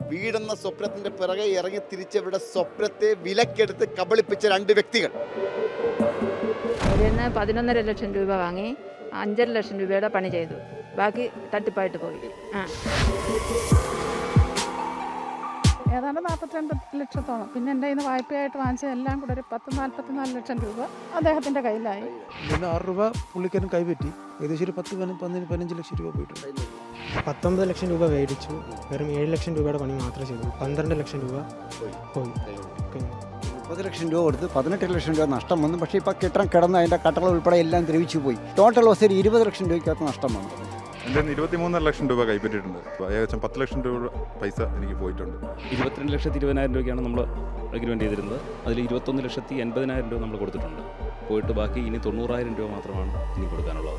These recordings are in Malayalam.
വീടെന്ന സ്വപ്നത്തിന്റെ പിറകെ ഇറങ്ങി തിരിച്ചവരുടെ സ്വപ്നത്തെ വിലക്കെടുത്ത് കബളിപ്പിച്ച രണ്ട് വ്യക്തികൾ അതിൽ നിന്ന് പതിനൊന്നര ലക്ഷം രൂപ വാങ്ങി അഞ്ചര ലക്ഷം രൂപയുടെ പണി ചെയ്തു ബാക്കി തട്ടിപ്പായിട്ട് പോയി ആ ഏതാണ്ട് നാൽപ്പത്തിരണ്ട് ലക്ഷത്തോളം പിന്നെ എൻ്റെ കയ്യിൽ നിന്ന് വായ്പയായിട്ട് വാങ്ങിച്ച എല്ലാം കൂടെ ഒരു പത്ത് നാൽപ്പത്തിനാല് ലക്ഷം രൂപ അദ്ദേഹത്തിൻ്റെ കയ്യിലായി ഇതിന് ആറ് രൂപ പുള്ളിക്കാരൻ കൈപറ്റി ഏകദേശം ഒരു പത്ത് പതിന- പതിനഞ്ച് പതിനഞ്ച് ലക്ഷം രൂപ പോയിട്ടുണ്ട് പത്തൊമ്പത് ലക്ഷം രൂപ മേടിച്ചു വെറും ഏഴ് ലക്ഷം രൂപയുടെ പണി മാത്രമേ ചെയ്തു പന്ത്രണ്ട് ലക്ഷം രൂപ പോയി കഴിഞ്ഞു. മുപ്പത് ലക്ഷം രൂപ കൊടുത്ത് പതിനെട്ട് ലക്ഷം രൂപ നഷ്ടം വന്നു പക്ഷേ ഇപ്പോൾ കെട്ടിടം കിടന്ന് അതിൻ്റെ കട്ടകൾ ഉൾപ്പെടെ എല്ലാം ദ്രവിച്ചു പോയി ടോട്ടൽ ലോസ് ഒരു ഇരുപത് ലക്ഷം രൂപയ്ക്കകത്ത് നഷ്ടം വന്നു എൻ്റെ ഇരുപത്തിമൂന്നര ലക്ഷം രൂപ കൈപ്പറ്റിയിട്ടുണ്ട് അപ്പോൾ ഏകദേശം പത്ത് ലക്ഷം രൂപ പൈസ എനിക്ക് പോയിട്ടുണ്ട് ഇരുപത്തിരണ്ട് ലക്ഷത്തി ഇരുപതിനായിരം രൂപയ്ക്കാണ് നമ്മൾ അഗ്രിമെൻറ്റ് ചെയ്തിരുന്നത് അതിൽ ഇരുപത്തൊന്ന് ലക്ഷത്തി എൺപതിനായിരം രൂപ നമ്മൾ കൊടുത്തിട്ടുണ്ട് പോയിട്ട് ബാക്കി ഇനി തൊണ്ണൂറായിരം രൂപ മാത്രമാണ് ഇനി കൊടുക്കാനുള്ളത്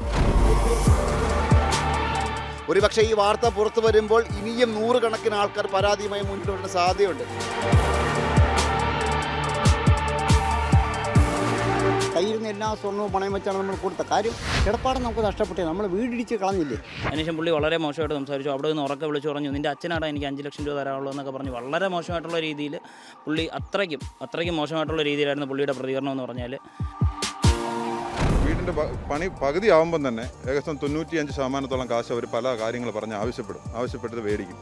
ഒരുപക്ഷെ ഈ വാർത്ത പുറത്തു വരുമ്പോൾ ഇനിയും നൂറുകണക്കിന് ആൾക്കാർ പരാതിയുമായി മുന്നോട്ട് വരുന്ന സാധ്യതയുണ്ട് കയ്യിൽ നിന്ന് എല്ലാ സ്വർണ്ണവും പണയം വെച്ചാണ് നമ്മൾ കൊടുത്ത കാര്യം കിടപ്പാടം നമുക്ക് നഷ്ടപ്പെട്ടേ നമ്മൾ വീടിടിച്ച് കളഞ്ഞില്ലേ അതിനുശേഷം പുള്ളി വളരെ മോശമായിട്ട് സംസാരിച്ചു അവിടെ നിന്ന് ഉറക്കെ വിളിച്ചു പറഞ്ഞു നിൻ്റെ അച്ഛനാടാ എനിക്ക് അഞ്ച് ലക്ഷം രൂപ തരാനുള്ളൂ എന്നൊക്കെ പറഞ്ഞ് വളരെ മോശമായിട്ടുള്ള രീതിയിൽ പുള്ളി അത്രയ്ക്കും അത്രയ്ക്കും മോശമായിട്ടുള്ള രീതിയിലായിരുന്നു പുള്ളിയുടെ പ്രതികരണം എന്ന് പറഞ്ഞാൽ വീടിൻ്റെ പ- പണി പകുതി ആകുമ്പം തന്നെ ഏകദേശം തൊണ്ണൂറ്റിയഞ്ച് ശതമാനത്തോളം കാശ് അവർ പല കാര്യങ്ങൾ പറഞ്ഞ് ആവശ്യപ്പെടും ആവശ്യപ്പെട്ടത് മേടിക്കും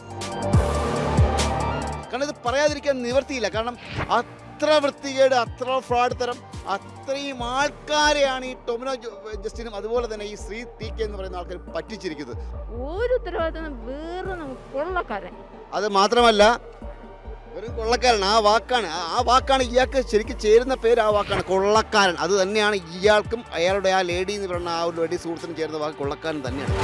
കാരണം ഇത് പറയാതിരിക്കാൻ നിവർത്തിയില്ല കാരണം അത്ര വൃത്തികേട് അത്ര ഫ്രോഡ് തരം അത്രയും ആൾക്കാരെയാണ് ഈ ടൊമിനോ ജോ- ജസ്റ്റിനും അതുപോലെ തന്നെ ഈ ശ്രീ ടി കെ എന്ന് പറയുന്ന ആൾക്കാർ പറ്റിച്ചിരിക്കുന്നത് ഒരു ഉത്തരവാദിത്തം വേറെ കൊള്ളക്കാരൻ അത് മാത്രമല്ല ഒരു കൊള്ളക്കാരൻ ആ വാക്കാണ് ആ- ആ വാക്കാണ് ഇയാൾക്ക് ശരിക്കും ചേരുന്ന പേര് ആ വാക്കാണ് കൊള്ളക്കാരൻ അത് തന്നെയാണ് ഇയാൾക്കും അയാളുടെ ആ ലേഡി എന്ന് പറയുന്ന ആ ഒരു ലേഡി സുഹൃത്തിനും ചേരുന്ന വാക്ക് കൊള്ളക്കാരൻ തന്നെയാണ്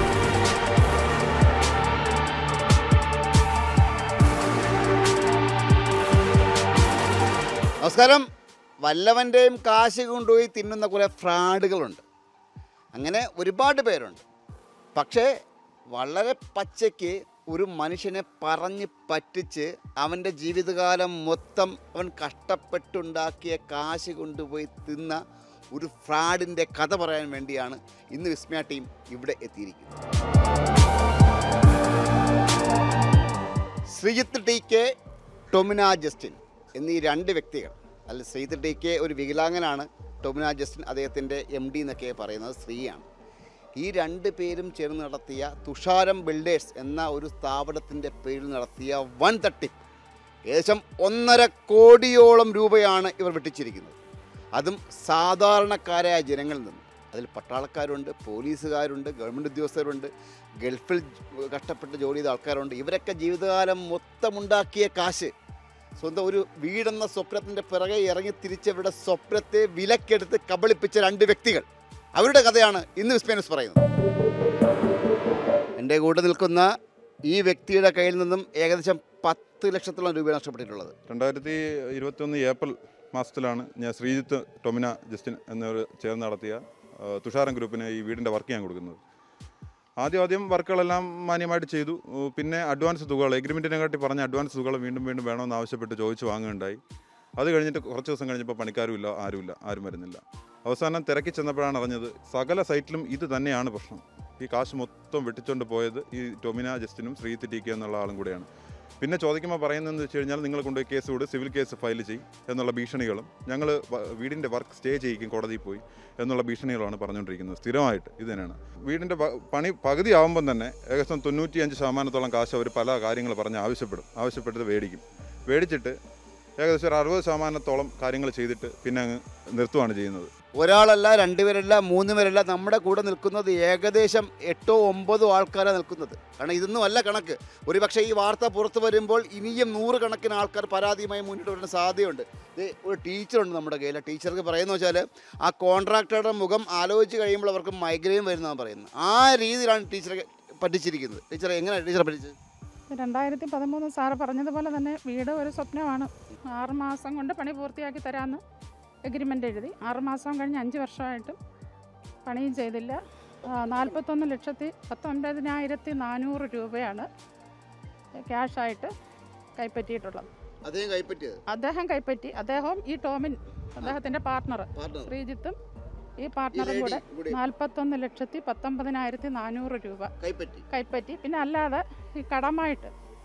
നമസ്കാരം വല്ലവൻ്റെയും കാശ് കൊണ്ടുപോയി തിന്നുന്ന കുറേ ഫ്രാഡുകളുണ്ട് അങ്ങനെ ഒരുപാട് പേരുണ്ട് പക്ഷേ വളരെ പച്ചയ്ക്ക് ഒരു മനുഷ്യനെ പറഞ്ഞ് പറ്റിച്ച് അവൻ്റെ ജീവിതകാലം മൊത്തം അവൻ കഷ്ടപ്പെട്ടുണ്ടാക്കിയ കാശ് കൊണ്ടുപോയി തിന്ന ഒരു ഫ്രാഡിൻ്റെ കഥ പറയാൻ വേണ്ടിയാണ് ഇന്ന് വിസ്മയ ടീം ഇവിടെ എത്തിയിരിക്കുന്നത് Sreejith T K Tomina Justin എന്നീ രണ്ട് വ്യക്തികൾ അല്ല ശ്രീജിത്ത് ടി കെ ഒരു വികലാംഗനാണ് ടൊമിന ജസ്റ്റിൻ അദ്ദേഹത്തിൻ്റെ എം ഡി എന്നൊക്കെ പറയുന്നത് സ്ത്രീയാണ് ഈ രണ്ട് പേരും ചേർന്ന് നടത്തിയ തുഷാരം ബിൽഡേഴ്സ് എന്ന ഒരു സ്ഥാപനത്തിൻ്റെ പേരിൽ നടത്തിയ വൻ തട്ടിപ്പ് ഏകദേശം ഒന്നര കോടിയോളം രൂപയാണ് ഇവർ വെട്ടിച്ചിരിക്കുന്നത് അതും സാധാരണക്കാരായ ജനങ്ങളിൽ നിന്ന് അതിൽ പട്ടാളക്കാരുണ്ട് പോലീസുകാരുണ്ട് ഗവൺമെൻറ് ഉദ്യോഗസ്ഥരുണ്ട് ഗൾഫിൽ ജ- കഷ്ടപ്പെട്ട് ജോലി ചെയ്ത ആൾക്കാരുണ്ട് ഇവരൊക്കെ ജീവിതകാലം മൊത്തമുണ്ടാക്കിയ കാശ് സ്വന്തം ഒരു വീടെന്ന സ്വപ്നത്തിൻ്റെ പിറകെ ഇറങ്ങി തിരിച്ചവരുടെ സ്വപ്നത്തെ വിലക്കെടുത്ത് കബളിപ്പിച്ച രണ്ട് വ്യക്തികൾ അവരുടെ കഥയാണ് ഇന്ന് വിസ്മേനസ് പറയുന്നത് എൻ്റെ കൂടെ നിൽക്കുന്ന ഈ വ്യക്തിയുടെ കയ്യിൽ നിന്നും ഏകദേശം പത്ത് ലക്ഷത്തോളം രൂപയാണ് നഷ്ടപ്പെട്ടിട്ടുള്ളത് രണ്ടായിരത്തി ഇരുപത്തിയൊന്ന് ഏപ്രിൽ മാസത്തിലാണ് ഞാൻ ശ്രീജിത്ത് ടൊമിന ജസ്റ്റിൻ എന്നിവർ ചേർന്ന് നടത്തിയ ആ, തുഷാരം ഗ്രൂപ്പിന് ഈ വീടിൻ്റെ വർക്ക് ചെയ്യാൻ കൊടുക്കുന്നത് ആദ്യം ആദ്യം വർക്കുകളെല്ലാം മാന്യമായിട്ട് ചെയ്തു ഉ, പിന്നെ അഡ്വാൻസ് തുകകൾ എഗ്രിമെൻറ്റിനെ കാട്ടി പറഞ്ഞ അഡ്വാൻസ് തുകകൾ വീണ്ടും വീണ്ടും വേണമെന്ന് ആവശ്യപ്പെട്ട് ചോദിച്ച് വാങ്ങുകയുണ്ടായി അത് കഴിഞ്ഞിട്ട് കുറച്ച് ദിവസം കഴിഞ്ഞപ്പോൾ പണിക്കാരും ഇല്ല ആരുമില്ല ആരും വരുന്നില്ല അവസാനം തിരക്കി ചെന്നപ്പോഴാണ് അറിഞ്ഞത് സകല സൈറ്റിലും ഇത് തന്നെയാണ് പ്രശ്നം ഈ കാശ് മൊത്തം വെട്ടിച്ചുകൊണ്ട് പോയത് ഈ ടൊമിന ജസ്റ്റിനും ശ്രീജിത്ത് ടി കെ എന്നുള്ള ആളും കൂടെയാണ് പിന്നെ ചോദിക്കുമ്പോൾ പറയുന്നതെന്ന് വെച്ച് കഴിഞ്ഞാൽ നിങ്ങൾ കൊണ്ടുപോയി കേസ് കൊടു സിവിൽ കേസ് ഫയൽ ചെയ്യും എന്നുള്ള ഭീഷണികളും ഞങ്ങൾ വീടിൻ്റെ വർക്ക് സ്റ്റേ ചെയ്യിക്കും കോടതിയിൽ പോയി എന്നുള്ള ഭീഷണികളാണ് പറഞ്ഞുകൊണ്ടിരിക്കുന്നത് സ്ഥിരമായിട്ട് ഇത് തന്നെയാണ് വീടിൻ്റെ പ- പണി പകുതി ആകുമ്പം തന്നെ ഏകദേശം തൊണ്ണൂറ്റിയഞ്ച് ശതമാനത്തോളം കാശ് അവർ പല കാര്യങ്ങൾ പറഞ്ഞ് ആവശ്യപ്പെടും ആവശ്യപ്പെട്ടത് മേടിക്കും മേടിച്ചിട്ട് ഏകദേശം ഒരു അറുപത് ശതമാനത്തോളം കാര്യങ്ങൾ ചെയ്തിട്ട് പിന്നെ അങ്ങ് നിർത്തുകയാണ് ചെയ്യുന്നത് ഒരാളല്ല രണ്ടുപേരല്ല മൂന്ന് പേരല്ല നമ്മുടെ കൂടെ നിൽക്കുന്നത് ഏകദേശം എട്ടോ ഒമ്പതോ ആൾക്കാരാണ് നിൽക്കുന്നത് കാരണം ഇതൊന്നും അല്ല കണക്ക് ഒരുപക്ഷെ ഈ വാർത്ത പുറത്തു വരുമ്പോൾ ഇനിയും നൂറുകണക്കിന് ആൾക്കാർ പരാതിയുമായി മുന്നോട്ട് വരുന്ന സാധ്യതയുണ്ട് ഇത് ഒരു ടീച്ചറുണ്ട് നമ്മുടെ കയ്യിൽ ആ ടീച്ചർക്ക് പറയുന്നത് വെച്ചാൽ ആ കോൺട്രാക്ടറുടെ മുഖം ആലോചിച്ച് കഴിയുമ്പോൾ അവർക്ക് മൈഗ്രെയിൻ വരുന്നതാണ് പറയുന്നത് ആ രീതിയിലാണ് ടീച്ചറെ പറ്റിച്ചിരിക്കുന്നത് ടീച്ചർ എങ്ങനെയാണ് ടീച്ചറെ പറ്റിച്ചത് രണ്ടായിരത്തി പതിമൂന്ന് സാറ് പറഞ്ഞതുപോലെ തന്നെ വീട് ഒരു സ്വപ്നമാണ് ആറ് മാസം കൊണ്ട് പണി പൂർത്തിയാക്കി തരാമെന്ന് എഗ്രിമെൻ്റ് എഴുതി ആറ് മാസം കഴിഞ്ഞ് അഞ്ച് വർഷമായിട്ടും പണിയും ചെയ്തില്ല ആ, നാൽപ്പത്തൊന്ന് ലക്ഷത്തി പത്തൊൻപതിനായിരത്തി നാനൂറ് രൂപയാണ് ക്യാഷായിട്ട് കൈപ്പറ്റിയിട്ടുള്ളത് അദ്ദേഹം കൈപ്പറ്റിയത് അദ്ദേഹം കൈപ്പറ്റി അദ്ദേഹവും ഈ ടോമിൻ അദ്ദേഹത്തിൻ്റെ പാർട്ട്ണർ പാർട്ട്ണർ ശ്രീജിത്തും ഈ പാർട്ട്ണറും കൂടെ കൂടെ നാൽപ്പത്തൊന്ന് ലക്ഷത്തി പത്തൊമ്പതിനായിരത്തി നാനൂറ് രൂപ കൈപ്പറ്റി കൈപ്പറ്റി പിന്നെ അല്ലാതെ ഈ കടമായിട്ട്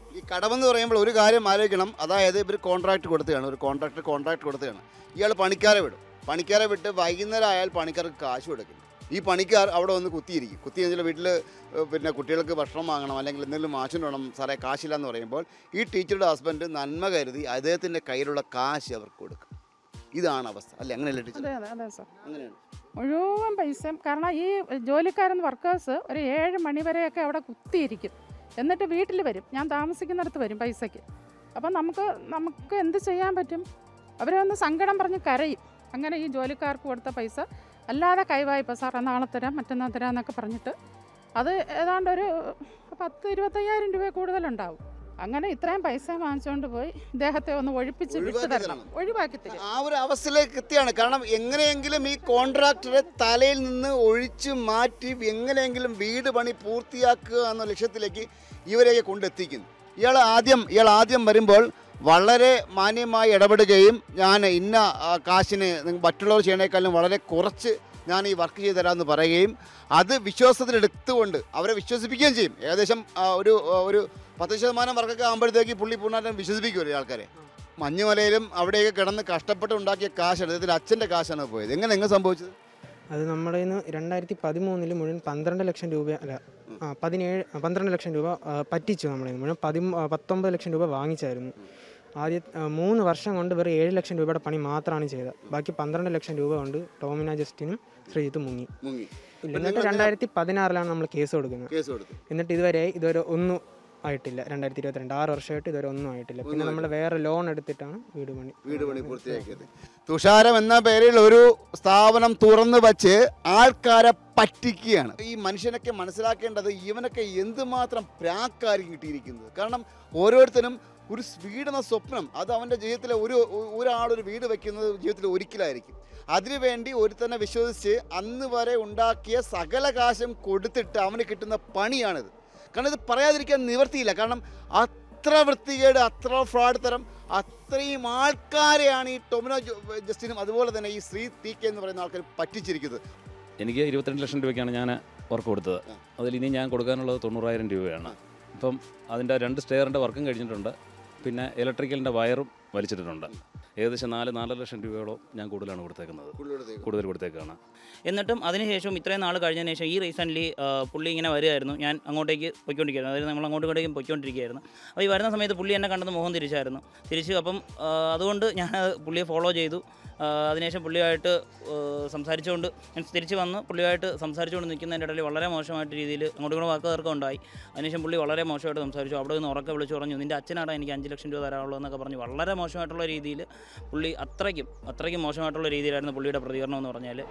ഈ കടമെന്ന് പറയുമ്പോൾ ഒരു കാര്യം ആലോചിക്കണം അതായത് ഇവർ കോൺട്രാക്ട് കൊടുത്തതാണ് ഒരു കോൺട്രാക്ടർ കോൺട്രാക്ട് കൊടുത്തതാണ് ഇയാൾ പണിക്കാരെ വിടും പണിക്കാരെ വിട്ട് വൈകുന്നേരം ആയാൽ പണിക്കാർക്ക് കാശ് കൊടുക്കില്ല ഈ പണിക്കാർ അവിടെ വന്ന് കുത്തിയിരിക്കും കുത്തി കഴിഞ്ഞാൽ വീട്ടിൽ പിന്നെ കുട്ടികൾക്ക് ഭക്ഷണം വാങ്ങണം അല്ലെങ്കിൽ എന്തെങ്കിലും മാഷിന് വേണം സാറേ കാശില്ല എന്ന് പറയുമ്പോൾ ഈ ടീച്ചറുടെ ഹസ്ബൻഡ് നന്മ കരുതി അദ്ദേഹത്തിൻ്റെ കയ്യിലുള്ള കാശ് അവർക്ക് കൊടുക്കും ഇതാണ് അവസ്ഥ അല്ലേ അങ്ങനെയല്ലേ ടീച്ചർ അതെ അതെ അതെ സാർ അങ്ങനെയാണ് മുഴുവൻ പൈസയും കാരണം ഈ ജോലിക്കാരൻ വർക്കേഴ്സ് ഒരു ഏഴ് മണി വരെയൊക്കെ അവിടെ കുത്തിയിരിക്കും എന്നിട്ട് വീട്ടിൽ വരും ഞാൻ താമസിക്കുന്നിടത്ത് വരും പൈസയ്ക്ക് അപ്പം നമുക്ക് നമുക്ക് എന്ത് ചെയ്യാൻ പറ്റും അവരെ ഒന്ന് സങ്കടം പറഞ്ഞ് കരയും അങ്ങനെ ഈ ജോലിക്കാർക്ക് കൊടുത്ത പൈസ അല്ലാതെ കൈവായ്പ സാറേ നാളെ തരാം മറ്റന്നാൾ തരാം എന്നൊക്കെ പറഞ്ഞിട്ട് അത് ഏതാണ്ട് ഒരു പത്ത് ഇരുപത്തയ്യായിരം രൂപ കൂടുതലുണ്ടാവും അങ്ങനെ ഇത്രയും പൈസ വാങ്ങിച്ചുകൊണ്ട് പോയി ഇദ്ദേഹത്തെ ഒന്ന് ഒഴിപ്പിച്ച് വിട്ടു ഒഴിവാക്കി തരണം തരണം. ഒഴിവാക്കി തരും ആ ഒരു അവസ്ഥയിലേക്ക് എത്തിയാണ് കാരണം എങ്ങനെയെങ്കിലും ഈ കോൺട്രാക്ടറെ തലയിൽ നിന്ന് ഒഴിച്ചു മാറ്റി എങ്ങനെയെങ്കിലും വീട് പണി പൂർത്തിയാക്കുക എന്ന ലക്ഷ്യത്തിലേക്ക് ഇവരെയൊക്കെ കൊണ്ടെത്തിക്കുന്നു ഇയാൾ ആദ്യം ഇയാൾ ആദ്യം വരുമ്പോൾ വളരെ മാന്യമായി ഇടപെടുകയും ഞാൻ ഇന്ന ആ, കാശിന് നിങ്ങ- മറ്റുള്ളവർ ചെയ്യണേക്കാളും വളരെ കുറച്ച് ഞാൻ ഈ വർക്ക് ചെയ്തു തരാമെന്ന് പറയുകയും അത് വിശ്വാസത്തിലെടുത്തുകൊണ്ട് അവരെ വിശ്വസിപ്പിക്കുകയും ചെയ്യും ഏകദേശം ആ, ഒരു ആ, ഒരു പത്ത് ശതമാനം വർക്കൊക്കെ ആകുമ്പോഴത്തേക്ക് പുള്ളി പൂർണ്ണമായിട്ടും വിശ്വസിപ്പിക്കുമല്ലോ ഈ ആൾക്കാരെ മഞ്ഞുമലയിലും അവിടെയൊക്കെ കിടന്ന് കഷ്ടപ്പെട്ട് ഉണ്ടാക്കിയ കാശാണ് അദ്ദേഹത്തിൻ്റെ അച്ഛൻ്റെ കാശാണ് പോയത് എങ്ങനെ എങ്ങനെ സംഭവിച്ചത് അത് നമ്മുടെ കയ്യിൽ നിന്ന് രണ്ടായിരത്തി പതിമൂന്നിൽ മുഴുവൻ പന്ത്രണ്ട് ലക്ഷം രൂപ അല്ല ആ പതിനേഴ് ആ, പന്ത്രണ്ട് ലക്ഷം രൂപ ആ, പറ്റിച്ചു നമ്മുടെ കയ്യിൽ നിന്ന്. മുഴുവൻ പതി പത്തൊമ്പത് ലക്ഷം രൂപ വാങ്ങിച്ചായിരുന്നു ആദ്യ ആ, മൂന്ന് വർഷം കൊണ്ട് വെറും ഏഴ് ലക്ഷം രൂപയുടെ പണി മാത്രമാണ് ചെയ്തത് ബാക്കി പന്ത്രണ്ട് ലക്ഷം രൂപ കൊണ്ട് ടോമിന ജസ്റ്റിനും ശ്രീജിത്തും മുങ്ങി മുങ്ങി ഇല്ല, എന്നിട്ട് രണ്ടായിരത്തി പതിനാറിലാണ് നമ്മൾ കേസ് കൊടുക്കുന്നത് കേസ് കൊടുത്തു എന്നിട്ട് ഇതുവരെ ഇതുവരെ ഒന്നും ആയിട്ടില്ല രണ്ടായിരത്തി ഇരുപത്തിരണ്ട് ആറ് വർഷമായിട്ട് ഇതുവരെ ഒന്നും ആയിട്ടില്ല പിന്നെ നമ്മൾ വേറെ ലോൺ എടുത്തിട്ടാണ് വീട് പണി വീട് പണി പൂർത്തിയാക്കിയത് തുഷാരം എന്ന പേരിൽ ഒരു സ്ഥാപനം തുറന്നു വച്ച് ആൾക്കാരെ പറ്റിക്കുകയാണ് ഈ മനുഷ്യനൊക്കെ മനസ്സിലാക്കേണ്ടത് ഇവനൊക്കെ എന്തുമാത്രം പ്രാക്കാരി കിട്ടിയിരിക്കുന്നത് കാരണം ഓരോരുത്തരും ഒരു വീട് എന്ന സ്വപ്നം അത് അവൻ്റെ ജീവിതത്തിലെ ഒരു ഒ- ഒരാളൊരു വീട് വെക്കുന്നത് ജീവിതത്തിൽ ഒരിക്കലായിരിക്കും അതിനുവേണ്ടി ഒരുത്തനെ വിശ്വസിച്ച് അന്ന് വരെ ഉണ്ടാക്കിയ സകല കാശും കൊടുത്തിട്ട് അവന് കിട്ടുന്ന പണിയാണിത് കാരണം ഇത് പറയാതിരിക്കാൻ നിവർത്തിയില്ല കാരണം അത്ര വൃത്തികേട് അത്ര ഫ്രോഡ് തരം അത്രയും ആൾക്കാരെയാണ് ഈ ടൊമിനോ ജോ- ജസ്റ്റിനും അതുപോലെ തന്നെ ഈ ശ്രീ ടി കെ എന്ന് പറയുന്ന ആൾക്കാർ പറ്റിച്ചിരിക്കുന്നത് എനിക്ക് ഇരുപത്തിരണ്ട് ലക്ഷം രൂപയ്ക്കാണ് ഞാൻ വർക്ക് കൊടുത്തത് അതിൽ ഇനി ഞാൻ കൊടുക്കാനുള്ളത് തൊണ്ണൂറായിരം രൂപയാണ് ഇപ്പം അതിൻ്റെ രണ്ട് സ്റ്റെയറിൻ്റെ വർക്കും കഴിഞ്ഞിട്ടുണ്ട് പിന്നെ ഇലക്ട്രിക്കലിൻ്റെ വയറും വലിച്ചിട്ടിട്ടുണ്ട് ഏകദേശം നാല് നാലര ലക്ഷം രൂപയോളം ഞാൻ കൂടുതലാണ് കൊടുത്തേക്കുന്നത് കൂടുതൽ കൊടുത്തേക്കാണ് എന്നിട്ടും അതിനുശേഷം ഇത്രയും നാൾ കഴിഞ്ഞതിന് ശേഷം ഈ റീസെൻ്റ്ലി പുള്ളി ഇങ്ങനെ വരികയായിരുന്നു ഞാൻ അങ്ങോട്ടേക്ക് പൊയ്ക്കൊണ്ടിരിക്കുകയായിരുന്നു അതായത് നമ്മൾ അങ്ങോട്ടും ഇങ്ങോട്ടേക്കും പൊയ്ക്കൊണ്ടിരിക്കുകയായിരുന്നു അപ്പോൾ ഈ വരുന്ന സമയത്ത് പുള്ളി എന്നെ കണ്ടത് മുഖം തിരിച്ചായിരുന്നു തിരിച്ചു അപ്പം ആ, അതുകൊണ്ട് ഞാൻ പുള്ളിയെ ഫോളോ ചെയ്തു ആ, അതിനുശേഷം പുള്ളിയായിട്ട് ആ, സംസാരിച്ചുകൊണ്ട് മീൻസ് തിരിച്ച് വന്ന് പുള്ളിയായിട്ട് സംസാരിച്ചുകൊണ്ട് നിൽക്കുന്നതിൻ്റെ ഇടയിൽ വളരെ മോശമായിട്ട് രീതിയിൽ അങ്ങോട്ടും ഇങ്ങോട്ടും വാക്ക് തർക്കം ഉണ്ടായി അതിനുശേഷം പുള്ളി വളരെ മോശമായിട്ട് സംസാരിച്ചു അവിടെ നിന്ന് ഉറക്കെ വിളിച്ച് പറഞ്ഞു നിൻ്റെ അച്ഛനാടാ എനിക്ക് അഞ്ച് ലക്ഷം രൂപ തരാനുള്ളൂ എന്നൊക്കെ പറഞ്ഞ് വളരെ മോശമായിട്ടുള്ള രീതിയിൽ പുള്ളി അത്രയ്ക്കും അത്രയ്ക്കും മോശമായിട്ടുള്ള രീതിയിലായിരുന്നു പുള്ളിയുടെ പ്രതികരണം എന്ന് പറഞ്ഞാൽ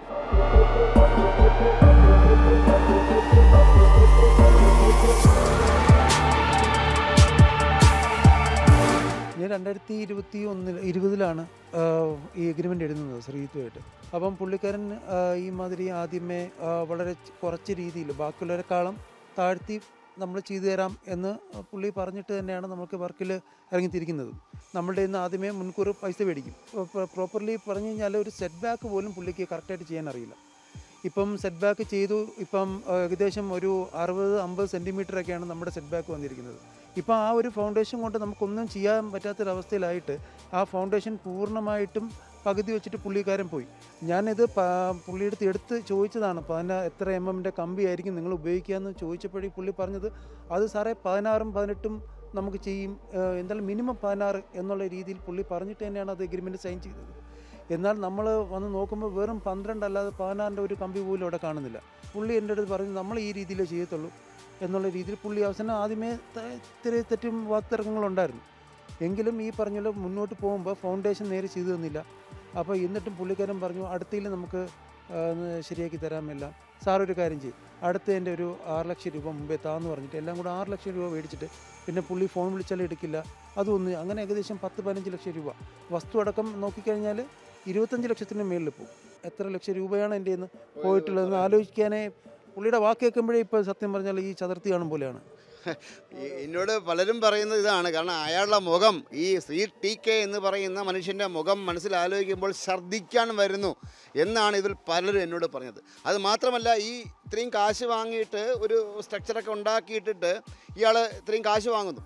ഞാൻ രണ്ടായിരത്തി ഇരുപത്തി ഒന്നിൽ ഇരുപതിലാണ് ആ, ഈ എഗ്രിമെൻ്റ് എഴുതുന്നത് ശ്രീജിത്തുമായിട്ട് അപ്പം പുള്ളിക്കാരൻ ആ, ഈ മാതിരി ആദ്യമേ ആ, വളരെ ച- കുറച്ച് രീതിയിൽ ബാക്കിയുള്ളവരെക്കാളും താഴ്ത്തി നമ്മൾ ചെയ്തു തരാം എന്ന് പുള്ളി പറഞ്ഞിട്ട് തന്നെയാണ് നമുക്ക് വർക്കിൽ ഇറങ്ങിത്തിരിക്കുന്നത് നമ്മളുടെ ഇന്ന് ആദ്യമേ മുൻകൂർ പൈസ മേടിക്കും പ്രോപ്പർലി പറഞ്ഞു കഴിഞ്ഞാൽ ഒരു സെറ്റ് ബാക്ക് പോലും പുള്ളിക്ക് കറക്റ്റായിട്ട് ചെയ്യാൻ അറിയില്ല ഇപ്പം സെറ്റ് ബാക്ക് ചെയ്തു ഇപ്പം ആ, ഏകദേശം ഒരു അറുപത് അമ്പത് സെൻറ്റിമീറ്ററൊക്കെയാണ് നമ്മുടെ സെറ്റ് ബാക്ക് വന്നിരിക്കുന്നത് ഇപ്പം ആ ഒരു ഫൗണ്ടേഷൻ കൊണ്ട് നമുക്കൊന്നും ചെയ്യാൻ പറ്റാത്തൊരവസ്ഥയിലായിട്ട് ആ ഫൗണ്ടേഷൻ പൂർണ്ണമായിട്ടും പകുതി വെച്ചിട്ട് പുള്ളിക്കാരൻ പോയി ഞാനിത് പ- പുള്ളിയുടെ അടുത്ത് എടുത്ത് ചോദിച്ചതാണ് പതിനാ എത്ര എം എമ്മിൻ്റെ കമ്പി ആയിരിക്കും നിങ്ങൾ ഉപയോഗിക്കുക എന്ന് ചോദിച്ചപ്പോഴേ പുള്ളി പറഞ്ഞത് അത് സാറേ പതിനാറും പതിനെട്ടും നമുക്ക് ചെയ്യും ഏഹ് എന്തായാലും മിനിമം പതിനാറ് എന്നുള്ള രീതിയിൽ പുള്ളി പറഞ്ഞിട്ട് തന്നെയാണ് അത് എഗ്രിമെൻറ്റ് സൈൻ ചെയ്തത് എന്നാൽ നമ്മൾ വന്ന് നോക്കുമ്പോൾ വെറും പന്ത്രണ്ട് അല്ലാതെ പതിനാറിൻ്റെ ഒരു കമ്പി പോലും അവിടെ കാണുന്നില്ല പുള്ളി എൻ്റെ അടുത്ത് പറഞ്ഞു നമ്മൾ ഈ രീതിയിലേ ചെയ്യത്തുള്ളൂ എന്നുള്ള രീതിയിൽ പുള്ളി അവസാനം ആദ്യമേ ത- ഇത്തിരി തെറ്റും വാക്തർക്കങ്ങളുണ്ടായിരുന്നു എങ്കിലും ഈ പറഞ്ഞ മുന്നോട്ട് പോകുമ്പോൾ ഫൗണ്ടേഷൻ നേരെ ചെയ്തു തന്നില്ല അപ്പോൾ എന്നിട്ടും പുള്ളിക്കാരൻ പറഞ്ഞു അടുത്തതിൽ നമുക്ക് ആ, ഒന്ന് ശരിയാക്കി തരാമില്ല സാർ ഒരു കാര്യം ചെയ്യും അടുത്തതിൻ്റെ ഒരു ആറ് ലക്ഷം രൂപ മുമ്പേ താന്ന് പറഞ്ഞിട്ട് എല്ലാം കൂടെ ആറ് ലക്ഷം രൂപ മേടിച്ചിട്ട് പിന്നെ പുള്ളി ഫോൺ വിളിച്ചാൽ എടുക്കില്ല അതൊന്ന് അങ്ങനെ ഏകദേശം പത്ത് പതിനഞ്ച് ലക്ഷം രൂപ വസ്തു അടക്കം നോക്കിക്കഴിഞ്ഞാൽ ഇരുപത്തഞ്ച് ലക്ഷത്തിന് മേളിൽ പോകും എത്ര ലക്ഷം രൂപയാണ് എൻ്റെ നിന്ന് പോയിട്ടുള്ളതെന്ന് ആലോചിക്കാനേ പുള്ളിയുടെ വാക്ക് കേൾക്കുമ്പോഴേ ഇപ്പോൾ സത്യം പറഞ്ഞാൽ ഈ ചതുർത്തി കാണും പോലെയാണ് ഈ- എന്നോട് പലരും പറയുന്നത് ഇതാണ് കാരണം അയാളുടെ മുഖം ഈ സി ടി കെ എന്ന് പറയുന്ന മനുഷ്യൻ്റെ മുഖം മനസ്സിൽ ആലോചിക്കുമ്പോൾ ഛർദ്ദിക്കാൻ വരുന്നു എന്നാണ് ഇതിൽ പലരും എന്നോട് പറഞ്ഞത് അത് മാത്രമല്ല ഈ ഇത്രയും കാശ് വാങ്ങിയിട്ട് ഒരു സ്ട്രക്ചറൊക്കെ ഉണ്ടാക്കിയിട്ടിട്ട് ഇയാൾ ഇത്രയും കാശ് വാങ്ങുന്നു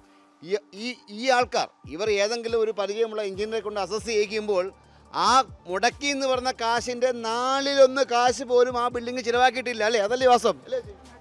ഈ ഈ ഈ ആൾക്കാർ ഇവർ ഏതെങ്കിലും ഒരു പരിചയമുള്ള എഞ്ചിനീയറെ കൊണ്ട് അസസ് ചെയ്യിക്കുമ്പോൾ ആ മുടക്കി എന്ന് പറഞ്ഞ കാശിൻ്റെ നാലിലൊന്ന് കാശ് പോലും ആ ബിൽഡിംഗ് ചിലവാക്കിയിട്ടില്ല അല്ലേ അതല്ലേ വാസം അല്ലേ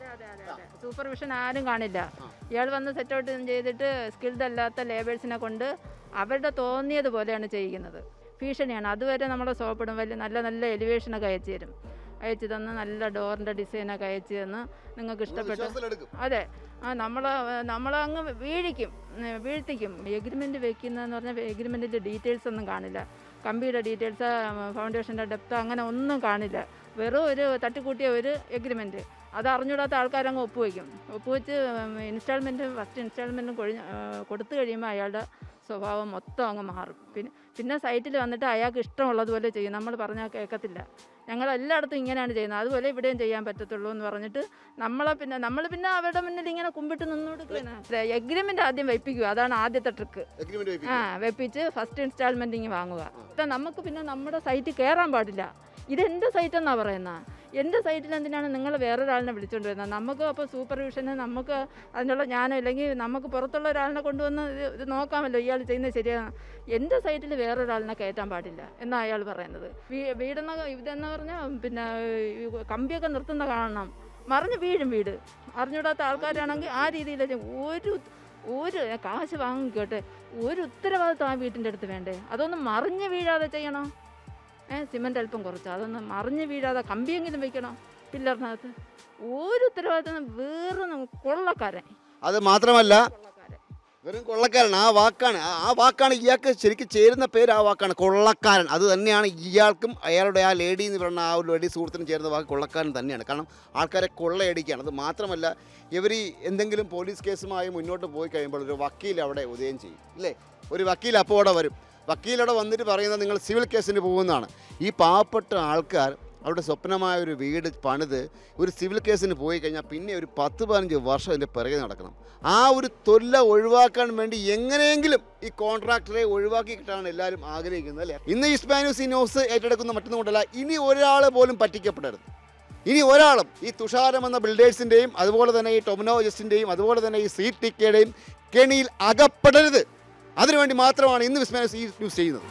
സൂപ്പർവിഷൻ ആരും കാണില്ല ഇയാൾ വന്ന് സെറ്റ് ഔട്ട് ചെയ്തിട്ട് സ്കിൽഡ് അല്ലാത്ത ലേബേഴ്സിനെ കൊണ്ട് അവരുടെ തോന്നിയത് പോലെയാണ് ചെയ്യിക്കുന്നത് ഭീഷണിയാണ് അതുവരെ നമ്മളെ സോപ്പിടും വലിയ നല്ല നല്ല എലിവേഷനൊക്കെ അയച്ചു തരും അയച്ചു തന്ന് നല്ല ഡോറിൻ്റെ ഡിസൈനൊക്കെ അയച്ചു തന്ന് നിങ്ങൾക്ക് ഇഷ്ടപ്പെട്ട വിശ്വാസത്തിലെടുക്കും അതെ ആ നമ്മളെ നമ്മളെ അങ്ങ് വീഴിക്കും ഉം, വീഴ്ത്തിക്കും എഗ്രിമെൻ്റ് വെക്കുന്നതെന്ന് പറഞ്ഞാൽ എഗ്രിമെൻറ്റിൻ്റെ ഡീറ്റെയിൽസ് ഒന്നും കാണില്ല കമ്പിയുടെ ഡീറ്റെയിൽസ് ഫൗണ്ടേഷൻ്റെ ഡെപ്ത് അങ്ങനെ ഒന്നും കാണില്ല വെറും ഒരു തട്ടിക്കൂട്ടിയ ഒരു എഗ്രിമെൻറ്റ് അത് അറിഞ്ഞൂടാത്ത ആൾക്കാരങ്ങ് ഒപ്പുവയ്ക്കും ഒപ്പുവെച്ച് ഇൻസ്റ്റാൾമെൻറ്റ് ഫസ്റ്റ് ഇൻസ്റ്റാൾമെൻറ്റും കൊഴിഞ്ഞ് ആ, കൊടുത്തു കഴിയുമ്പോൾ അയാളുടെ സ്വഭാവം മൊത്തം അങ്ങ് മാറും പിന്നെ പിന്നെ സൈറ്റിൽ വന്നിട്ട് അയാൾക്ക് ഇഷ്ടമുള്ളതുപോലെ ചെയ്യും നമ്മൾ പറഞ്ഞാൽ കേൾക്കത്തില്ല ഞങ്ങൾ എല്ലായിടത്തും ഇങ്ങനെയാണ് ചെയ്യുന്നത് അതുപോലെ ഇവിടെയും ചെയ്യാൻ പറ്റത്തുള്ളൂ എന്ന് പറഞ്ഞിട്ട് നമ്മളെ പിന്നെ നമ്മൾ പിന്നെ അവരുടെ മുന്നിൽ ഇങ്ങനെ കുമ്പിട്ട് നിന്ന് കൊടുക്കുകയാണ് എഗ്രിമെൻ്റ് ആദ്യം വയ്പ്പിക്കുക അതാണ് ആദ്യത്തെ ട്രിക്ക് എഗ്രിമെന്റ് ആ വെപ്പിച്ച് ഫസ്റ്റ് ഇൻസ്റ്റാൾമെൻറ്റ് ഇങ്ങ് വാങ്ങുക ഇത് നമുക്ക് പിന്നെ നമ്മുടെ സൈറ്റിൽ കയറാൻ പാടില്ല ഇത് എൻ്റെ സൈറ്റ് എന്നാണ് പറയുന്നത് എൻ്റെ സൈറ്റിൽ എന്തിനാണ് നിങ്ങൾ വേറൊരാളിനെ വിളിച്ചുകൊണ്ട് വരുന്നത് നമുക്ക് അപ്പോൾ സൂപ്പർവിഷന് നമുക്ക് അതിനുള്ള ജ്ഞാനം ഇല്ലെങ്കിൽ നമുക്ക് പുറത്തുള്ള ഒരാളിനെ കൊണ്ടുവന്ന് ഇത് ഇത് നോക്കാമല്ലോ ഇയാൾ ചെയ്യുന്നത് ശരിയാണ് എൻ്റെ സൈറ്റിൽ വേറൊരാളിനെ കയറ്റാൻ പാടില്ല എന്നാണ് അയാൾ പറയുന്നത് വീ വീടെന്ന ഇതെന്ന് പറഞ്ഞാൽ പിന്നെ ഈ കമ്പിയൊക്കെ നിർത്തുന്ന കാണണം മറിഞ്ഞ് വീഴും വീട് അറിഞ്ഞൂടാത്ത ആൾക്കാരാണെങ്കിൽ ആ രീതിയിൽ ഒരു ഒരു കാശ് വാങ്ങിക്കോട്ടെ ഒരു ഉത്തരവാദിത്വം ആ വീട്ടിൻ്റെ അടുത്ത് വേണ്ടേ അതൊന്നും മറിഞ്ഞ് വീഴാതെ ചെയ്യണോ ഏ സിമൻ്റ് അല്പം കുറച്ച് അതൊന്ന് മറിഞ്ഞ് വീഴാതെ കമ്പിയെങ്കിലും വെക്കണം പില്ലറിനകത്ത് ഒരു ഉത്തരവാദിത്വം വേറെ കൊള്ളക്കാരൻ അത് മാത്രമല്ല കൊള്ളക്കാരൻ വെറും കൊള്ളക്കാരൻ ആ വാക്കാണ് ആ- ആ വാക്കാണ് ഇയാൾക്ക് ശരിക്കും ചേരുന്ന പേര് ആ വാക്കാണ് കൊള്ളക്കാരൻ അത് തന്നെയാണ് ഇയാൾക്കും അയാളുടെ ആ ലേഡി എന്ന് പറയുന്ന ആ ഒരു ലേഡി സുഹൃത്തിനും ചേരുന്ന വാക്ക് കൊള്ളക്കാരൻ തന്നെയാണ് കാരണം ആൾക്കാരെ കൊള്ളയടിക്കുകയാണ് അത് മാത്രമല്ല ഇവർ ഈ എന്തെങ്കിലും പോലീസ് കേസുമായി മുന്നോട്ട് പോയി കഴിയുമ്പോൾ ഒരു വക്കീൽ അവിടെ ഉദയം ചെയ്യും ഇല്ലേ ഒരു വക്കീൽ അപ്പോൾ അവിടെ വരും വക്കീലവിടെ വന്നിട്ട് പറയുന്നത് നിങ്ങൾ സിവിൽ കേസിന് പോകുന്നതാണ് ഈ പാവപ്പെട്ട ആൾക്കാർ അവരുടെ സ്വപ്നമായ ഒരു വീട് പണിത് ഒരു സിവിൽ കേസിന് പോയി കഴിഞ്ഞാൽ പിന്നെ ഒരു പത്ത് പതിനഞ്ച് വർഷം അതിൻ്റെ പിറകെ നടക്കണം ആ ഒരു തൊല്ല ഒഴിവാക്കാൻ വേണ്ടി എങ്ങനെയെങ്കിലും ഈ കോൺട്രാക്ടറെ ഒഴിവാക്കി കിട്ടാനാണ് എല്ലാവരും ആഗ്രഹിക്കുന്നത് അല്ലേ ഇന്ന് ഇസ്മാനൂസ് ഈ ന്യൂസ് ഏറ്റെടുക്കുന്ന മറ്റൊന്നും കൊണ്ടല്ല ഇനി ഒരാൾ പോലും പറ്റിക്കപ്പെടരുത് ഇനി ഒരാളും ഈ തുഷാരം എന്ന ബിൽഡേഴ്സിൻ്റെയും അതുപോലെ തന്നെ ഈ ടൊമിനോ ജസ്റ്റിൻ്റെയും അതുപോലെ തന്നെ ഈ സീ ടിക്കയുടെയും കെണിയിൽ അകപ്പെടരുത് അതിനുവേണ്ടി മാത്രമാണ് ഇന്ന് വിസ്മാനസ് ഈ ന്യൂസ് ചെയ്യുന്നത്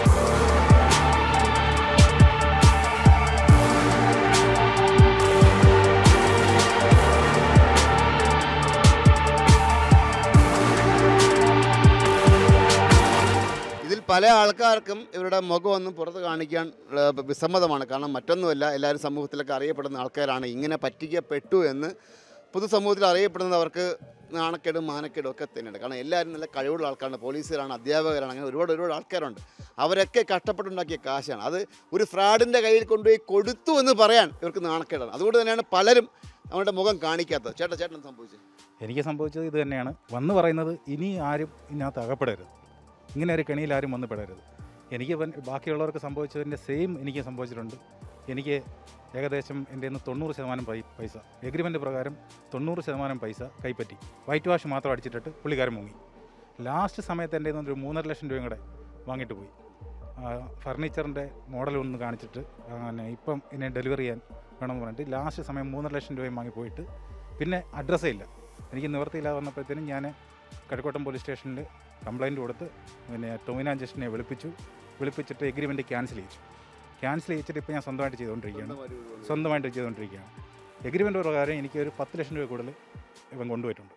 ഇതിൽ പല ആൾക്കാർക്കും ഇവരുടെ മുഖമൊന്നും പുറത്ത് കാണിക്കാൻ ആ, വിസമ്മതമാണ് കാരണം മറ്റൊന്നുമല്ല എല്ലാവരും സമൂഹത്തിലൊക്കെ അറിയപ്പെടുന്ന ആൾക്കാരാണ് ഇങ്ങനെ പറ്റിക്കപ്പെട്ടു എന്ന് പൊതുസമൂഹത്തിൽ അറിയപ്പെടുന്നത് അവർക്ക് നാണക്കേടും മാനക്കേടും ഒക്കെ തന്നെയാണ് കാരണം എല്ലാവരും നല്ല കഴിവുള്ള ആൾക്കാരാണ് പോലീസുകാരാണ് അധ്യാപകരാണ് അങ്ങനെ ഒരുപാട് ഒരുപാട് ആൾക്കാരുണ്ട് അവരൊക്കെ കഷ്ടപ്പെട്ടുണ്ടാക്കിയ കാശാണ് അത് ഒരു ഫ്രാഡിൻ്റെ കയ്യിൽ കൊണ്ടുപോയി കൊടുത്തു എന്ന് പറയാൻ ഇവർക്ക് നാണക്കേടാണ് അതുകൊണ്ട് തന്നെയാണ് പലരും അവരുടെ മുഖം കാണിക്കാത്തത് ചേട്ടാ ചേട്ടൻ സംഭവിച്ചത് എനിക്ക് സംഭവിച്ചത് ഇത് തന്നെയാണ് വന്ന് പറയുന്നത് ഇനി ആരും ഇതിനകത്ത് അകപ്പെടരുത് ഇങ്ങനെ ഒരു കെണിയിൽ ആരും വന്ന് പെടരുത് എനിക്ക് വൻ- ബാക്കിയുള്ളവർക്ക് സംഭവിച്ചതിൻ്റെ സെയിം എനിക്ക് സംഭവിച്ചിട്ടുണ്ട് എനിക്ക് ഏകദേശം എൻ്റെ നിന്ന് തൊണ്ണൂറ് ശതമാനം പൈ പൈസ എഗ്രിമെൻ്റ് പ്രകാരം തൊണ്ണൂറ് ശതമാനം പൈസ കൈപ്പറ്റി വൈറ്റ് വാഷ് മാത്രം അടിച്ചിട്ടിട്ട് പുള്ളിക്കാരൻ മുങ്ങി ലാസ്റ്റ് സമയത്ത് എൻ്റെ നിന്ന് ഒരു മൂന്നര ലക്ഷം രൂപയും കൂടെ വാങ്ങിയിട്ട് പോയി ഫർണിച്ചറിൻ്റെ മോഡൽ ഒന്ന് കാണിച്ചിട്ട് ആ, പിന്നെ ഇപ്പം ഇതിനെ ഡെലിവറി ചെയ്യാൻ വേണമെന്ന് പറഞ്ഞിട്ട് ലാസ്റ്റ് സമയം മൂന്നര ലക്ഷം രൂപയും വാങ്ങി പോയിട്ട് പിന്നെ അഡ്രസ്സേ ഇല്ല എനിക്ക് നിവൃത്തിയില്ലാതെ വന്നപ്പോഴത്തേനും ഞാൻ കഴക്കൂട്ടം പോലീസ് സ്റ്റേഷനിൽ കംപ്ലയിൻറ്റ് കൊടുത്ത് പിന്നെ ടൊമിന ജസ്റ്റിനെ വിളിപ്പിച്ചു വിളിപ്പിച്ചിട്ട് എഗ്രിമെൻറ്റ് ക്യാൻസൽ ചെയ്യിച്ചു ക്യാൻസൽ ചെയ്യിച്ചിട്ട് ഇപ്പോൾ ഞാൻ സ്വന്തമായിട്ട് ചെയ്തുകൊണ്ടിരിക്കുകയാണ് സ്വന്തമായിട്ട് ചെയ്തുകൊണ്ടിരിക്കുകയാണ് എഗ്രിമെൻ്റ് പ്രകാരം എനിക്ക് ഒരു പത്ത് ലക്ഷം രൂപ കൂടുതൽ ഇവൻ കൊണ്ടുപോയിട്ടുണ്ട്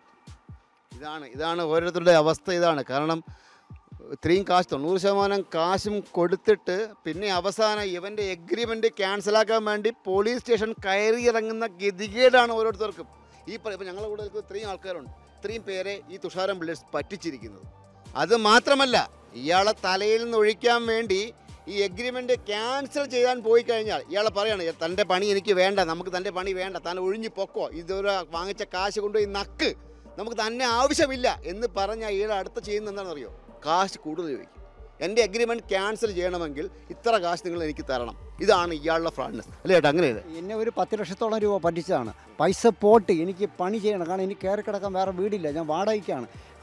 ഇതാണ് ഇതാണ് ഓരോരുത്തരുടെ അവസ്ഥ ഇതാണ് കാരണം ഇത്രയും കാശ് തൊണ്ണൂറ് ശതമാനം കാശും കൊടുത്തിട്ട് പിന്നെ അവസാനം ഇവൻ്റെ എഗ്രിമെൻ്റ് ക്യാൻസലാക്കാൻ വേണ്ടി പോലീസ് സ്റ്റേഷൻ കയറി ഇറങ്ങുന്ന ഗതികേടാണ് ഓരോരുത്തർക്കും ഈ പറ ഇപ്പം ഞങ്ങളുടെ കൂടെ നിൽക്കുന്ന ഇത്രയും ആൾക്കാരുണ്ട് ഇത്രയും പേരെ ഈ തുഷാരം പിള്ളേഴ്സ് പറ്റിച്ചിരിക്കുന്നത് അത് മാത്രമല്ല ഇയാളെ തലയിൽ നിന്ന് ഒഴിക്കാൻ വേണ്ടി ഈ എഗ്രിമെൻ്റ് ക്യാൻസൽ ചെയ്യാൻ പോയി കഴിഞ്ഞാൽ ഇയാളെ പറയാണ് തൻ്റെ പണി എനിക്ക് വേണ്ട നമുക്ക് തൻ്റെ പണി വേണ്ട താൻ ഒഴിഞ്ഞു പൊക്കോ ഇതൊരു വാങ്ങിച്ച കാശ് കൊണ്ടുപോയി നക്ക് നമുക്ക് തന്നെ ആവശ്യമില്ല എന്ന് പറഞ്ഞാൽ ഇയാൾ അടുത്ത ചെയ്യുന്ന എന്താണെന്നറിയോ കാശ് കൂടുതൽ ചോദിക്കും എൻ്റെ അഗ്രിമെൻറ്റ് ക്യാൻസൽ ചെയ്യണമെങ്കിൽ ഇത്ര കാശ് നിങ്ങൾ എനിക്ക് തരണം ഇതാണ് ഇയാളുടെ ഫ്രാഡ്നെസ് അല്ലേ ചേട്ടാ അങ്ങനെയല്ലേ എന്നെ ഒരു പത്ത് ലക്ഷത്തോളം രൂപ പറ്റിച്ചതാണ് പൈസ പോട്ട് എനിക്ക് പണി ചെയ്യണം കാരണം എനിക്ക് കയറി കിടക്കാൻ വേറെ വീടില്ല ഞാൻ വാടകയ്ക്കാണ്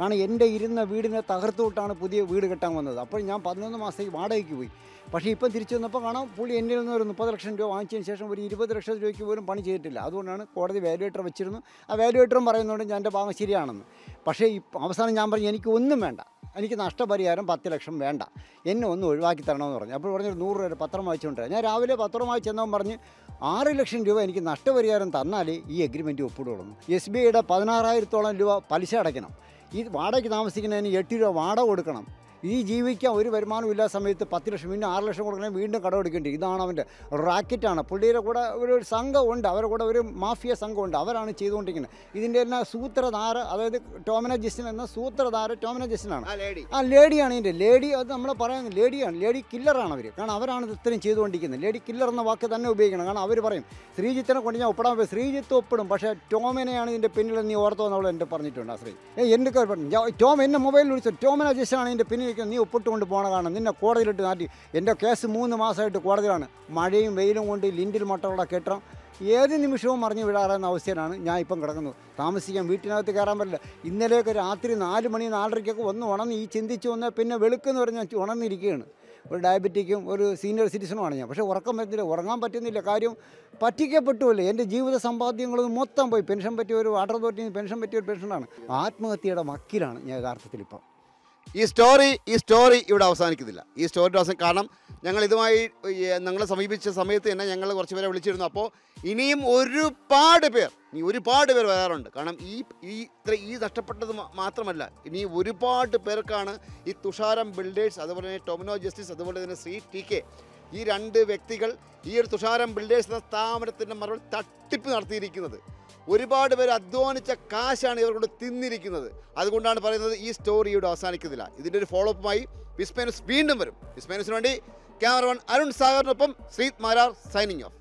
കാരണം എൻ്റെ ഇരുന്ന വീടിനെ തകർത്തുവിട്ടാണ് പുതിയ വീട് കെട്ടാൻ വന്നത് അപ്പോൾ ഞാൻ പതിനൊന്ന് മാസത്തേക്ക് വാടകയ്ക്ക് പോയി പക്ഷേ ഇപ്പം തിരിച്ചു വന്നപ്പോൾ കാണാം പുള്ളി എൻ്റെ നിന്ന് ഒരു മുപ്പത് ലക്ഷം രൂപ വാങ്ങിച്ചതിന് ശേഷം ഒരു ഇരുപത് ലക്ഷം രൂപയ്ക്ക് പോലും പണി ചെയ്തിട്ടില്ല അതുകൊണ്ടാണ് കോടതി വാല്യുവേറ്റർ വെച്ചിരുന്നു ആ വാല്യുവേറ്ററും പറയുന്നുണ്ട് ഞാൻ എൻ്റെ ഭാഗം ശരിയാണെന്ന് പക്ഷേ ഇപ്പം അവസാനം ഞാൻ പറഞ്ഞു എനിക്ക് ഒന്നും വേണ്ട എനിക്ക് നഷ്ടപരിഹാരം പത്ത് ലക്ഷം വേണ്ട എന്നെ ഒന്ന് ഒഴിവാക്കി തരണമെന്ന് പറഞ്ഞു അപ്പോൾ പറഞ്ഞു നൂറ് രൂപ പത്രം വായിച്ചുകൊണ്ട് ഞാൻ രാവിലെ പത്രമായി ചെന്നവൻ പറഞ്ഞ് ആറ് ലക്ഷം രൂപ എനിക്ക് നഷ്ടപരിഹാരം തന്നാലേ ഈ എഗ്രിമെൻറ്റ് ഒപ്പിടുള്ളൂ എസ് ബി ഐയുടെ പതിനാറായിരത്തോളം രൂപ പലിശ അടയ്ക്കണം ഈ വാടകയ്ക്ക് താമസിക്കുന്നതിന് എട്ട് രൂപ വാടക കൊടുക്കണം ഈ ജീവിക്കാൻ ഒരു വരുമാനം ഇല്ലാത്ത സമയത്ത് പത്ത് ലക്ഷം പിന്നെ ആറ് ലക്ഷം കൊടുക്കണമെങ്കിൽ വീണ്ടും കടമെടുക്കേണ്ടി ഇതാണ് അവൻ്റെ റാക്കറ്റാണ് പുള്ളിയുടെ കൂടെ ഒരു സംഘമുണ്ട് അവരുടെ കൂടെ ഒരു മാഫിയ സംഘമുണ്ട് അവരാണ് ചെയ്തുകൊണ്ടിരിക്കുന്നത് ഇതിൻ്റെ എല്ലാം സൂത്രധാര അതായത് ടോമിന ജസ്റ്റിൻ എന്ന സൂത്രധാര ടോമിന ജസ്റ്റിനാണ് ആ ലേഡി ആ ലേഡിയാണ് ഇതിൻ്റെ ലേഡി അത് നമ്മൾ പറയുന്നത് ലേഡിയാണ് ലേഡി കില്ലറാണ് അവർ കാരണം അവരാണ് ഇത് ഇത്രയും ചെയ്തുകൊണ്ടിരിക്കുന്നത് ലേഡി കില്ലർ എന്ന വാക്ക് തന്നെ ഉപയോഗിക്കണം കാരണം അവർ പറയും ശ്രീജിത്തിനെ കൊണ്ട് ഞാൻ ഒപ്പിടാൻ പോയി ശ്രീജിത്ത് ഒപ്പിടും പക്ഷേ ടോമിനെയാണ് ഇതിൻ്റെ പിന്നിൽ നീ ഓർത്തോ എന്നുള്ള എൻ്റെ പറഞ്ഞിട്ടുണ്ട് ആ ശ്രീ ഏ എൻ്റെ കാര്യം പറഞ്ഞു ഞാൻ- ടോം എന്നെ മൊബൈലിൽ വിളിച്ചു ടോമിന ജസ്റ്റാണ് ഇതിൻ്റെ പിന്നിൽ നിൽക്കുന്നത് നീ ഒപ്പിട്ടുകൊണ്ട് പോകണ കാണാം നിന്നെ കോടതിയിലിട്ട് നാട്ടി എൻ്റെ കേസ് മൂന്ന് മാസമായിട്ട് കോടതിയിലാണ് മഴയും വെയിലും കൊണ്ട് ലിൻഡിൽ മട്ടോടെ കെട്ടണം ഏത് നിമിഷവും മറിഞ്ഞു വിടാറുന്ന അവസ്ഥയിലാണ് ഞാൻ ഇപ്പം കിടക്കുന്നത് താമസിക്കാൻ വീട്ടിനകത്ത് കയറാൻ പറ്റില്ല ഇന്നലെയൊക്കെ രാത്രി നാല് മണി നാലരയ്ക്കൊക്കെ വന്ന് ഉണർന്ന് ഈ ചിന്തിച്ച് വന്നാൽ പിന്നെ വെളുക്കെന്ന് പറഞ്ഞാൽ ഉണർന്നിരിക്കുകയാണ് ഒരു ഡയബറ്റിക്കും ഒരു സീനിയർ സിറ്റിസണുമാണ് ഞാൻ പക്ഷേ ഉറക്കം പറ്റുന്നില്ല ഉറങ്ങാൻ പറ്റുന്നില്ല കാര്യം പറ്റിക്കപ്പെട്ടുമല്ലേ എൻ്റെ ജീവിത സമ്പാദ്യങ്ങളൊന്നും മൊത്തം പോയി പെൻഷൻ പറ്റിയ ഒരു വാട്ടർ അതോറിറ്റിയിൽ പെൻഷൻ പറ്റിയ ഒരു പെൻഷനാണ് ആത്മഹത്യയുടെ വക്കിലാണ് ഞാൻ യഥാർത്ഥത്തിൽ ഇപ്പം ഈ സ്റ്റോറി ഈ സ്റ്റോറി ഇവിടെ അവസാനിക്കുന്നില്ല ഈ സ്റ്റോറിയുടെ അവസാനം കാരണം ഞങ്ങൾ ഇതുമായി ഈ ഞങ്ങളെ സമീപിച്ച സമയത്ത് തന്നെ ഞങ്ങൾ കുറച്ച് പേരെ വിളിച്ചിരുന്നു അപ്പോൾ ഇനിയും ഒരുപാട് പേർ ഇനി ഒരുപാട് പേർ വരാറുണ്ട് കാരണം ഈ ഈ ഇത്ര ഈ നഷ്ടപ്പെട്ടത് മാ- മാത്രമല്ല ഇനി ഒരുപാട് പേർക്കാണ് ഈ തുഷാരം ബിൽഡേഴ്സ് അതുപോലെ തന്നെ ടൊമിനോ ജസ്റ്റിസ് അതുപോലെ തന്നെ ശ്രീ ടി കെ ഈ രണ്ട് വ്യക്തികൾ ഈ ഒരു തുഷാരം ബിൽഡേഴ്സ് എന്ന സ്ഥാപനത്തിൻ്റെ മറുപടി തട്ടിപ്പ് നടത്തിയിരിക്കുന്നത് ഒരുപാട് പേര് അധ്വാനിച്ച കാശാണ് ഇവർ കൊണ്ട് തിന്നിരിക്കുന്നത് അതുകൊണ്ടാണ് പറയുന്നത് ഈ സ്റ്റോറി ഇവിടെ അവസാനിക്കുന്നില്ല ഇതിൻ്റെ ഒരു ഫോളോ അപ്പുമായി വിസ്മേനുസ് വീണ്ടും വരും വിസ്മേനുസിന് വേണ്ടി ക്യാമറമാൻ അരുൺ സാഗറിനൊപ്പം ശ്രീത് മാരാർ സൈനിങ് ഓഫ്